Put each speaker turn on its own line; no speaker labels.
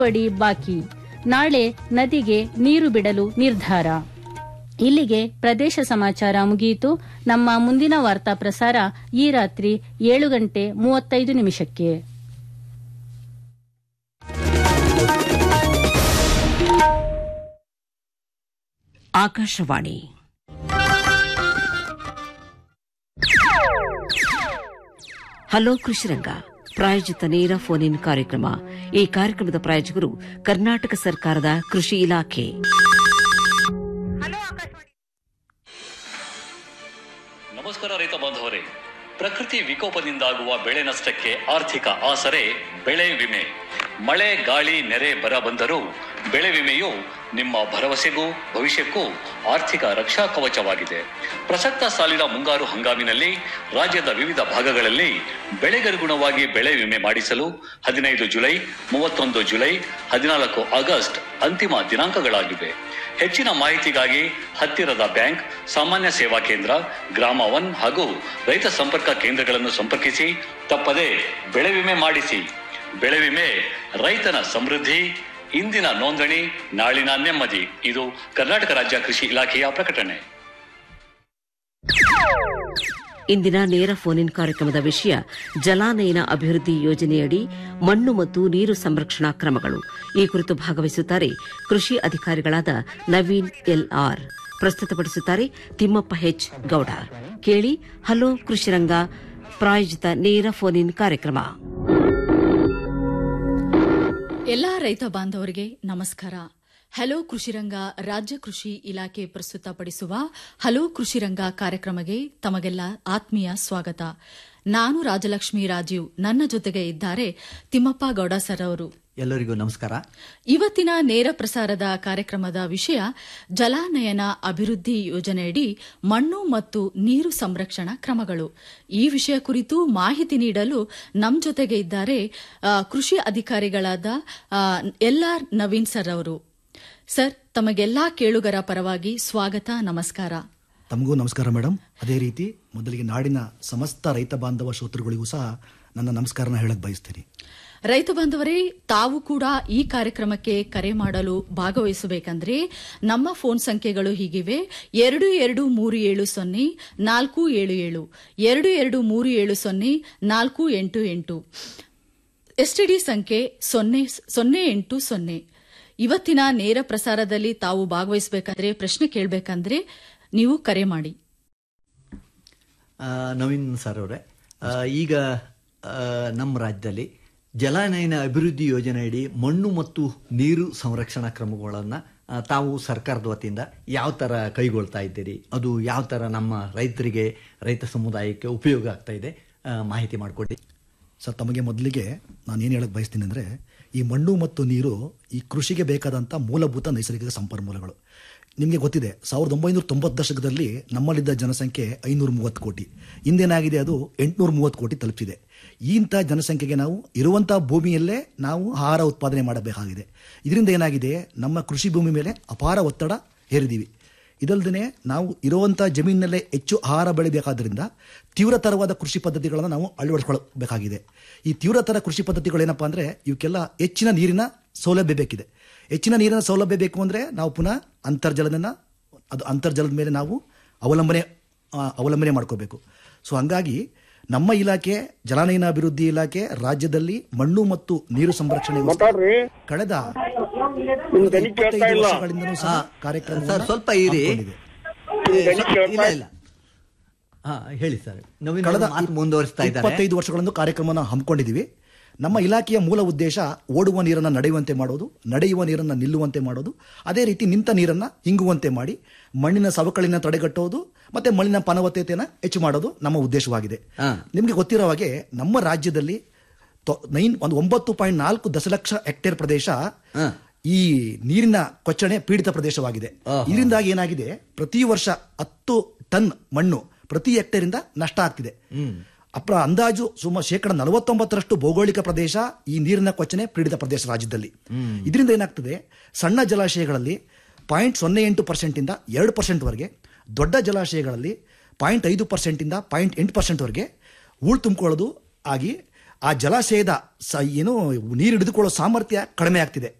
ಪಡಿ ಬಾಕಿ ನಾಳೆ ನದಿಗೆ ನೀರು ಬಿಡಲು ನಿರ್ಧಾರ ಇಲ್ಲಿಗೆ ಪ್ರದೇಶ ಸಮಾಚಾರ ಮುಗಿಯಿತು ನಮ್ಮ ಮುಂದಿನ ವಾರ್ತಾ ಪ್ರಸಾರ ಈ ರಾತ್ರಿ ಏಳು ಗಂಟೆ ಮೂವತ್ತೈದು ನಿಮಿಷಕ್ಕೆ
ಆಕಾಶವಾಣಿ ಹಲೋ ಕೃಷಿರಂಗ ಪ್ರಾಯೋಜಿತ ನೇರ ಫೋನ್ ಇನ್ ಕಾರ್ಯಕ್ರಮ ಈ ಕಾರ್ಯಕ್ರಮದ ಪ್ರಾಯೋಜಕರು ಕರ್ನಾಟಕ ಸರ್ಕಾರದ ಕೃಷಿ ಇಲಾಖೆ
ನಮಸ್ಕಾರ ರೈತ ಬಾಂಧವರೇ ಪ್ರಕೃತಿ ವಿಕೋಪದಿಂದಾಗುವ ಬೆಳೆ ನಷ್ಟಕ್ಕೆ ಆರ್ಥಿಕ ಆಸರೆ ಬೆಳೆ ವಿಮೆ ಮಳೆ ಗಾಳಿ ನೆರೆ ಬರ ಬಂದರೂ ಬೆಳೆ ವಿಮೆಯು ನಿಮ್ಮ ಭರವಸೆಗೂ ಭವಿಷ್ಯಕ್ಕೂ ಆರ್ಥಿಕ ರಕ್ಷಾ ಕವಚವಾಗಿದೆ ಪ್ರಸಕ್ತ ಸಾಲಿನ ಮುಂಗಾರು ಹಂಗಾಮಿನಲ್ಲಿ ರಾಜ್ಯದ ವಿವಿಧ ಭಾಗಗಳಲ್ಲಿ ಬೆಳೆಗನುಗುಣವಾಗಿ ಬೆಳೆ ವಿಮೆ ಮಾಡಿಸಲು ಹದಿನೈದು ಜುಲೈ ಮೂವತ್ತೊಂದು ಜುಲೈ ಹದಿನಾಲ್ಕು ಆಗಸ್ಟ್ ಅಂತಿಮ ದಿನಾಂಕಗಳಾಗಿವೆ ಹೆಚ್ಚಿನ ಮಾಹಿತಿಗಾಗಿ ಹತ್ತಿರದ ಬ್ಯಾಂಕ್ ಸಾಮಾನ್ಯ ಸೇವಾ ಕೇಂದ್ರ ಗ್ರಾಮ ಒನ್ ಹಾಗೂ ರೈತ ಸಂಪರ್ಕ ಕೇಂದ್ರಗಳನ್ನು ಸಂಪರ್ಕಿಸಿ ತಪ್ಪದೆ ಬೆಳೆ ವಿಮೆ ಮಾಡಿಸಿ ಬೆಳೆ ವಿಮೆ ರೈತನ ಸಮೃದ್ಧಿ ಇಂದಿನ ನೋಂದಣಿ ನಾಳಿನ ನೆಮ್ಮದಿ ಇದು ಕರ್ನಾಟಕ ರಾಜ್ಯ ಕೃಷಿ ಇಲಾಖೆಯ ಪ್ರಕಟಣೆ
ಇಂದಿನ ನೇರ ಫೋನ್ ಇನ್ ಕಾರ್ಯಕ್ರಮದ ವಿಷಯ ಜಲಾನಯನ ಅಭಿವೃದ್ಧಿ ಯೋಜನೆಯಡಿ ಮಣ್ಣು ಮತ್ತು ನೀರು ಸಂರಕ್ಷಣಾ ಕ್ರಮಗಳು ಈ ಕುರಿತು ಭಾಗವಹಿಸುತ್ತಾರೆ ಕೃಷಿ ಅಧಿಕಾರಿಗಳಾದ ನವೀನ್ ಎಲ್ಆರ್ ಪ್ರಸ್ತುತಪಡಿಸುತ್ತಾರೆ ತಿಮ್ಮಪ್ಪ ಹೆಚ್ ಗೌಡ ಕೇಳಿ ಹಲೋ ಕೃಷಿರಂಗ ಪ್ರಾಯೋಜಿತ ನೇರ ಫೋನ್ ಇನ್ ಕಾರ್ಯಕ್ರಮ
ಎಲ್ಲಾ ರೈತ ಬಾಂಧವರಿಗೆ ನಮಸ್ಕಾರ ಹಲೋ ಕೃಷಿರಂಗ ರಾಜ್ಯ ಕೃಷಿ ಇಲಾಖೆ ಪ್ರಸ್ತುತಪಡಿಸುವ ಹಲೋ ಕೃಷಿರಂಗ ಕಾರ್ಯಕ್ರಮಕ್ಕೆ ತಮಗೆಲ್ಲ ಆತ್ಮೀಯ ಸ್ವಾಗತ ನಾನು ರಾಜಲಕ್ಷ್ಮಿ ರಾಜೀವ್ ನನ್ನ ಜೊತೆಗೆ ಇದ್ದಾರೆ ತಿಮ್ಮಪ್ಪ ಗೌಡ ಸರ್ ಅವರು
ಎಲ್ಲರಿಗೂ ನಮಸ್ಕಾರ
ಇವತ್ತಿನ ನೇರ ಪ್ರಸಾರದ ಕಾರ್ಯಕ್ರಮದ ವಿಷಯ ಜಲಾನಯನ ಅಭಿವೃದ್ಧಿ ಯೋಜನೆಯಡಿ ಮಣ್ಣು ಮತ್ತು ನೀರು ಸಂರಕ್ಷಣಾ ಕ್ರಮಗಳು ಈ ವಿಷಯ ಕುರಿತು ಮಾಹಿತಿ ನೀಡಲು ನಮ್ಮ ಜೊತೆಗೆ ಇದ್ದಾರೆ ಆ, ಕೃಷಿ ಅಧಿಕಾರಿಗಳಾದ ಎಲ್ ಆರ್ ನವೀನ್ ಸರ್ ಅವರು ಸರ್ ತಮಗೆಲ್ಲಾ ಕೇಳುಗರ ಪರವಾಗಿ ಸ್ವಾಗತ ನಮಸ್ಕಾರ
ತಮಗೂ ನಮಸ್ಕಾರ ಮೇಡಮ್ ಅದೇ ರೀತಿ ಮೊದಲಿಗೆ ನಾಡಿನ ಸಮಸ್ತ ರೈತ ಬಾಂಧವ ಶ್ರೋತೃಗಳಿಗೂ ಸಹ ನನ್ನ ನಮಸ್ಕಾರನ ಹೇಳಕ್ ಬಯಸ್ತೀನಿ
ರೈತ ಬಾಂಧವರೇ ತಾವು ಕೂಡ ಈ ಕಾರ್ಯಕ್ರಮಕ್ಕೆ ಕರೆ ಮಾಡಲು ಭಾಗವಹಿಸಬೇಕಂದ್ರೆ ನಮ್ಮ ಫೋನ್ ಸಂಖ್ಯೆಗಳು ಹೀಗಿವೆ ಎರಡು ಎರಡು ಮೂರು ಏಳು ಸೊನ್ನೆ ನಾಲ್ಕು ಏಳು ಏಳು ಎರಡು ಎರಡು ಮೂರು ಏಳು ಸೊನ್ನೆ ನಾಲ್ಕು ಎಂಟು ಎಂಟು ಎಸ್ಟಿಡಿ ಸಂಖ್ಯೆ ಸೊನ್ನೆ ಸೊನ್ನೆ ಎಂಟು ಸೊನ್ನೆ ಇವತ್ತಿನ ನೇರ ಪ್ರಸಾರದಲ್ಲಿ ತಾವು ಭಾಗವಹಿಸಬೇಕಂದ್ರೆ ಪ್ರಶ್ನೆ ಕೇಳಬೇಕಂದ್ರೆ ನೀವು ಕರೆ ಮಾಡಿ
ಆ, ನವೀನ್ ಸರ್ ಅವರೇ ಆ, ಈಗ ಆ, ನಮ್ಮ ರಾಜ್ಯದಲ್ಲಿ ಜಲಾನಯನ ಅಭಿವೃದ್ಧಿ ಯೋಜನೆಯಡಿ ಮಣ್ಣು ಮತ್ತು ನೀರು ಸಂರಕ್ಷಣಾ ಕ್ರಮಗಳನ್ನು ತಾವು ಸರ್ಕಾರದ ವತಿಯಿಂದ ಯಾವ ಥರ ಕೈಗೊಳ್ತಾ ಇದ್ದೀರಿ ಅದು ಯಾವ ಥರ ನಮ್ಮ ರೈತರಿಗೆ ರೈತ ಸಮುದಾಯಕ್ಕೆ ಉಪಯೋಗ ಆಗ್ತಾ ಇದೆ ಆ, ಮಾಹಿತಿ ಮಾಡಿಕೊಡಿ
ಸರ್ ತಮಗೆ ಮೊದಲಿಗೆ ನಾನು ಏನು ಹೇಳಕ್ ಬಯಸ್ತೀನಿ ಅಂದರೆ ಈ ಮಣ್ಣು ಮತ್ತು ನೀರು ಈ ಕೃಷಿಗೆ ಬೇಕಾದಂಥ ಮೂಲಭೂತ ನೈಸರ್ಗಿಕ ಸಂಪನ್ಮೂಲಗಳು ನಿಮಗೆ ಗೊತ್ತಿದೆ ಸಾವಿರದ ಒಂಬೈನೂರ ತೊಂಬತ್ತು ದಶಕದಲ್ಲಿ ನಮ್ಮಲ್ಲಿದ್ದ ಜನಸಂಖ್ಯೆ ಐನೂರ ಮೂವತ್ತು ಕೋಟಿ ಇಂದೇನಾಗಿದೆ ಅದು ಎಂಟುನೂರ ಮೂವತ್ತು ಕೋಟಿ ತಲುಪಿದೆ ಇಂಥ ಜನಸಂಖ್ಯೆಗೆ ನಾವು ಇರುವಂಥ ಭೂಮಿಯಲ್ಲೇ ನಾವು ಆಹಾರ ಉತ್ಪಾದನೆ ಮಾಡಬೇಕಾಗಿದೆ ಇದರಿಂದ ಏನಾಗಿದೆ ನಮ್ಮ ಕೃಷಿ ಭೂಮಿ ಮೇಲೆ ಅಪಾರ ಒತ್ತಡ ಹೇರಿದ್ದೀವಿ ಇದಲ್ಲದೆ ನಾವು ಇರುವಂಥ ಜಮೀನಿನಲ್ಲೇ ಹೆಚ್ಚು ಆಹಾರ ಬೆಳಿಬೇಕಾದ್ರಿಂದ ತೀವ್ರತರವಾದ ಕೃಷಿ ಪದ್ಧತಿಗಳನ್ನು ನಾವು ಅಳವಡಿಸ್ಕೊಳ್ಬೇಕಾಗಿದೆ ಈ ತೀವ್ರತರ ಕೃಷಿ ಪದ್ಧತಿಗಳೇನಪ್ಪ ಅಂದರೆ ಇವಕ್ಕೆಲ್ಲ ಹೆಚ್ಚಿನ ನೀರಿನ ಸೌಲಭ್ಯ ಬೇಕಿದೆ ಹೆಚ್ಚಿನ ನೀರಿನ ಸೌಲಭ್ಯ ಬೇಕು ಅಂದರೆ ನಾವು ಪುನಃ ಅಂತರ್ಜಲದನ್ನ ಅದು ಅಂತರ್ಜಲದ ಮೇಲೆ ನಾವು ಅವಲಂಬನೆ ಆ, ಅವಲಂಬನೆ ಮಾಡ್ಕೋಬೇಕು ಸೊ ಹಂಗಾಗಿ ನಮ್ಮ ಇಲಾಖೆ ಜಲಾನಯನ ಅಭಿವೃದ್ಧಿ ಇಲಾಖೆ ರಾಜ್ಯದಲ್ಲಿ ಮಣ್ಣು ಮತ್ತು ನೀರು ಸಂರಕ್ಷಣೆ ವ್ಯವಸ್ಥೆ ಕಳೆದ ಇಪ್ಪತ್ತೈದು ವರ್ಷಗಳಿಂದಲೂ ಸಹ ಕಾರ್ಯಕ್ರಮ
ಸರ್ ಸ್ವಲ್ಪ ಇರಿ ಇಲ್ಲ ಇಲ್ಲ ಹಾ ಹೇಳಿ ಸರ್ ನವೀನ್
ಕಳೆದ
ಅವರು ಮಾತು ಮುಂದುವರಿಸ್ತಾ ಇದ್ದಾರೆ
ಇಪ್ಪತ್ತೈದು ವರ್ಷಗಳನ್ನು ಕಾರ್ಯಕ್ರಮನ ಹಮ್ಮಿಕೊಂಡಿದ್ದೀವಿ ನಮ್ಮ ಇಲಾಖೆಯ ಮೂಲ ಉದ್ದೇಶ ಓಡುವ ನೀರನ್ನು ನಡೆಯುವಂತೆ ಮಾಡೋದು ನಡೆಯುವ ನೀರನ್ನು ನಿಲ್ಲುವಂತೆ ಮಾಡೋದು ಅದೇ ರೀತಿ ನಿಂತ ನೀರನ್ನು ಹಿಂಗುವಂತೆ ಮಾಡಿ ಮಣ್ಣಿನ ಸವಕಳಿನ ತಡೆಗಟ್ಟೋದು ಮತ್ತೆ ಮಣ್ಣಿನ ಫಲವತ್ತತೆಯನ್ನು ಹೆಚ್ಚು ಮಾಡೋದು ನಮ್ಮ ಉದ್ದೇಶವಾಗಿದೆ
ಹಾ.
ನಿಮಗೆ ಗೊತ್ತಿರೋ ಹಾಗೆ ನಮ್ಮ ರಾಜ್ಯದಲ್ಲಿ ತೊ- ನೈನ್ ಒಂದು ಒಂಬತ್ತು ಪಾಯಿಂಟ್ ನಾಲ್ಕು ದಶಲಕ್ಷ ಹೆಕ್ಟೇರ್ ಪ್ರದೇಶ
ಹಾ.
ಈ ನೀರಿನ ಕೊಚ್ಚಣೆ ಪೀಡಿತ ಪ್ರದೇಶವಾಗಿದೆ
ಆಹಾ.
ಇದರಿಂದಾಗಿ ಏನಾಗಿದೆ ಪ್ರತಿ ವರ್ಷ ಹತ್ತು ಟನ್ ಮಣ್ಣು ಪ್ರತಿ ಹೆಕ್ಟೇರ್ ಇಂದ ನಷ್ಟ ಆಗ್ತಿದೆ ಅಪ್ರ ಅಂದಾಜು ಸುಮಾರು ಶೇಕಡ ನಲವತ್ತೊಂಬತ್ತರಷ್ಟು ಭೌಗೋಳಿಕ ಪ್ರದೇಶ ಈ ನೀರಿನ ಕೊಚ್ಚನೆ ಪೀಡಿತ ಪ್ರದೇಶ ರಾಜ್ಯದಲ್ಲಿ ಇದರಿಂದ ಏನಾಗ್ತದೆ ಸಣ್ಣ ಜಲಾಶಯಗಳಲ್ಲಿ ಪಾಯಿಂಟ್ ಸೊನ್ನೆ ಎಂಟು ಪರ್ಸೆಂಟ್ ಇಂದ ಎರಡು ಪರ್ಸೆಂಟ್ ವರೆಗೆ ದೊಡ್ಡ ಜಲಾಶಯಗಳಲ್ಲಿ ಪಾಯಿಂಟ್ ಐದು ಪರ್ಸೆಂಟ್ ಇಂದ ಪಾಯಿಂಟ್ ಎಂಟು ಪರ್ಸೆಂಟ್ ವರೆಗೆ ಹೂಳು ತುಂಬಿಕೊಳ್ಳೋದು ಆಗಿ ಆ ಜಲಾಶಯದ ಸ ಏನು ನೀರು ಹಿಡಿದುಕೊಳ್ಳೋ ಸಾಮರ್ಥ್ಯ ಕಡಿಮೆ ಆಗ್ತಿದೆ